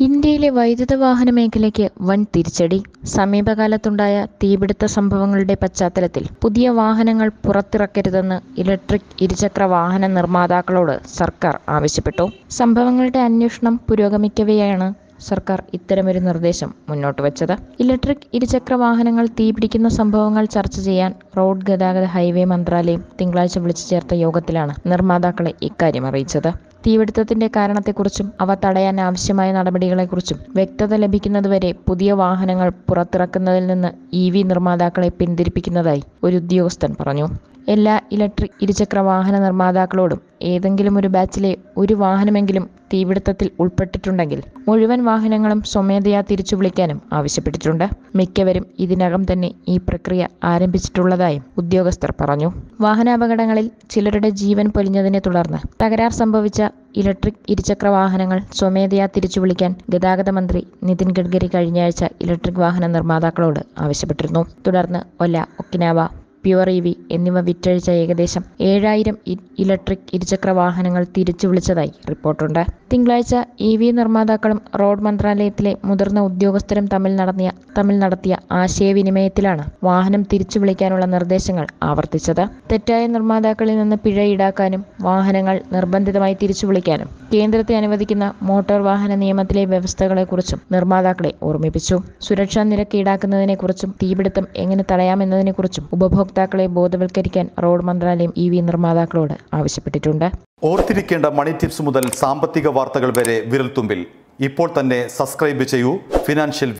ഇന്ത്യയിലെ വൈദ്യുത വാഹന മേഖലയ്ക്ക് വൻ തിരിച്ചടി സമീപകാലത്തുണ്ടായ തീപിടുത്ത സംഭവങ്ങളുടെ പശ്ചാത്തലത്തിൽ പുതിയ വാഹനങ്ങൾ പുറത്തിറക്കരുതെന്ന് ഇലക്ട്രിക് ഇരുചക്ര വാഹന നിർമ്മാതാക്കളോട് സർക്കാർ ആവശ്യപ്പെട്ടു സംഭവങ്ങളുടെ അന്വേഷണം പുരോഗമിക്കവെയാണ് സർക്കാർ ഇത്തരമൊരു നിർദ്ദേശം മുന്നോട്ട് വച്ചത് ഇലക്ട്രിക് ഇരുചക്ര വാഹനങ്ങൾ തീപിടിക്കുന്ന സംഭവങ്ങൾ ചർച്ച ചെയ്യാൻ റോഡ് ഗതാഗത ഹൈവേ മന്ത്രാലയം തിങ്കളാഴ്ച വിളിച്ചു ചേർത്ത യോഗത്തിലാണ് നിർമ്മാതാക്കളെ ഇക്കാര്യം അറിയിച്ചത് തീപിടുത്തത്തിന്റെ കാരണത്തെക്കുറിച്ചും അവ തടയാൻ ആവശ്യമായ നടപടികളെക്കുറിച്ചും വ്യക്തത ലഭിക്കുന്നതുവരെ പുതിയ വാഹനങ്ങൾ പുറത്തിറക്കുന്നതിൽ നിന്ന് ഇ വി നിർമ്മാതാക്കളെ പിന്തിരിപ്പിക്കുന്നതായി ഒരു ഉദ്യോഗസ്ഥൻ പറഞ്ഞു എല്ലാ ഇലക്ട്രിക് ഇരുചക്ര വാഹന നിർമ്മാതാക്കളോടും ഏതെങ്കിലും ഒരു ബാച്ചിലെ ഒരു വാഹനമെങ്കിലും തീപിടുത്തത്തിൽ ഉൾപ്പെട്ടിട്ടുണ്ടെങ്കിൽ മുഴുവൻ വാഹനങ്ങളും സ്വമേധയാ തിരിച്ചു വിളിക്കാനും ആവശ്യപ്പെട്ടിട്ടുണ്ട് മിക്കവരും ഇതിനകം തന്നെ ഈ പ്രക്രിയ ആരംഭിച്ചിട്ടുള്ളതായും ഉദ്യോഗസ്ഥർ പറഞ്ഞു വാഹനാപകടങ്ങളിൽ ചിലരുടെ ജീവൻ പൊലിഞ്ഞതിനെ തുടർന്ന് തകരാർ സംഭവിച്ച ഇലക്ട്രിക് ഇരുചക്ര വാഹനങ്ങൾ സ്വമേധയാ തിരിച്ചു വിളിക്കാൻ ഗതാഗത മന്ത്രി നിതിൻ ഗഡ്കരി കഴിഞ്ഞയാഴ്ച ഇലക്ട്രിക് വാഹന നിർമ്മാതാക്കളോട് ആവശ്യപ്പെട്ടിരുന്നു തുടർന്ന് Ola Okinawa pure E V എന്നിവ വിറ്റഴിച്ച ഏകദേശം ഏഴായിരം ഇലക്ട്രിക് ഇരുചക്ര വാഹനങ്ങൾ തിരിച്ചു വിളിച്ചതായി റിപ്പോർട്ടുണ്ട് തിങ്കളാഴ്ച ഇ വി നിർമ്മാതാക്കളും റോഡ് മന്ത്രാലയത്തിലെ മുതിർന്ന ഉദ്യോഗസ്ഥരും തമ്മിൽ നടത്തിയ തമ്മിൽ നടത്തിയ ആശയവിനിമയത്തിലാണ് വാഹനം തിരിച്ചു വിളിക്കാനുള്ള നിർദ്ദേശങ്ങൾ ആവർത്തിച്ചത് തെറ്റായ നിർമ്മാതാക്കളിൽ നിന്ന് പിഴ ഈടാക്കാനും വാഹനങ്ങൾ നിർബന്ധിതമായി തിരിച്ചു വിളിക്കാനും കേന്ദ്രത്തെ അനുവദിക്കുന്ന മോട്ടോർ വാഹന നിയമത്തിലെ വ്യവസ്ഥകളെക്കുറിച്ചും നിർമ്മാതാക്കളെ ഓർമ്മിപ്പിച്ചു സുരക്ഷാ നിരക്ക് ഈടാക്കുന്നതിനെക്കുറിച്ചും തീപിടുത്തം എങ്ങനെ തടയാമെന്നതിനെക്കുറിച്ചും ഉപഭോക്താക്കളെ ബോധവൽക്കരിക്കാൻ റോഡ് മന്ത്രാലയം ഇ വി നിർമ്മാതാക്കളോട് ആവശ്യപ്പെട്ടിട്ടുണ്ട് ഓർത്തിരിക്കേണ്ട മണി ടിപ്സ് മുതൽ സാമ്പത്തിക വാർത്തകൾ വരെ വിരൽത്തുമ്പിൽ ഇപ്പോൾ തന്നെ സബ്സ്ക്രൈബ് ചെയ്യൂ ഫിനാൻഷ്യൽ